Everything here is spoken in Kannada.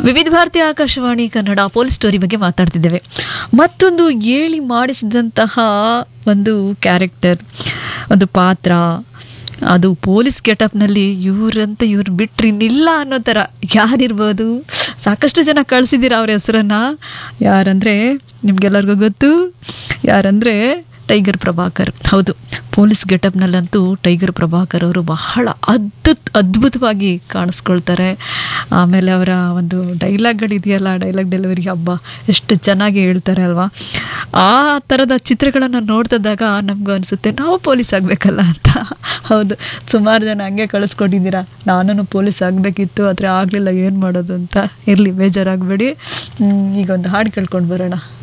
ವಿವಿಧ ಭಾರತಿ ಆಕಾಶವಾಣಿ ಕನ್ನಡ ಪೊಲೀಸ್ ಸ್ಟೋರಿ ಬಗ್ಗೆ ಮಾತಾಡ್ತಿದ್ದೇವೆ ಮತ್ತೊಂದು ಏಳಿ ಮಾಡಿಸಿದಂತಹ ಒಂದು ಕ್ಯಾರೆಕ್ಟರ್ ಒಂದು ಪಾತ್ರ ಅದು ಪೊಲೀಸ್ ಗೆಟಪ್ನಲ್ಲಿ ಇವ್ರಂತ ಇವ್ರು ಬಿಟ್ರಿ ಇನ್ನಿಲ್ಲ ಅನ್ನೋ ಥರ ಯಾರಿರ್ಬೋದು ಸಾಕಷ್ಟು ಜನ ಕಳಿಸಿದ್ದೀರ ಅವ್ರ ಹೆಸರನ್ನ ಯಾರಂದರೆ ನಿಮ್ಗೆಲ್ಲರಿಗೂ ಗೊತ್ತು ಯಾರಂದರೆ ಟೈಗರ್ ಪ್ರಭಾಕರ್ ಹೌದು ಪೊಲೀಸ್ ಗೆಟಪ್ನಲ್ಲಂತೂ ಟೈಗರ್ ಪ್ರಭಾಕರ್ ಅವರು ಬಹಳ ಅದ್ಭುತ ಅದ್ಭುತವಾಗಿ ಕಾಣಿಸ್ಕೊಳ್ತಾರೆ ಆಮೇಲೆ ಅವರ ಒಂದು ಡೈಲಾಗ್ಗಳಿದೆಯಲ್ಲ ಡೈಲಾಗ್ ಡೆಲಿವರಿ ಹಬ್ಬ ಎಷ್ಟು ಚೆನ್ನಾಗಿ ಹೇಳ್ತಾರೆ ಅಲ್ವಾ ಆ ಥರದ ಚಿತ್ರಗಳನ್ನು ನೋಡ್ತಿದ್ದಾಗ ನಮಗೂ ಅನಿಸುತ್ತೆ ನಾವು ಪೊಲೀಸ್ ಆಗಬೇಕಲ್ಲ ಅಂತ ಹೌದು ಸುಮಾರು ಜನ ಹಂಗೆ ಕಳಿಸ್ಕೊಟ್ಟಿದ್ದೀರಾ ನಾನು ಪೊಲೀಸ್ ಆಗಬೇಕಿತ್ತು ಆದರೆ ಆಗಲಿಲ್ಲ ಏನು ಮಾಡೋದು ಅಂತ ಇರಲಿ ಬೇಜಾರಾಗಬೇಡಿ ಈಗ ಒಂದು ಹಾಡು ಕೇಳ್ಕೊಂಡು ಬರೋಣ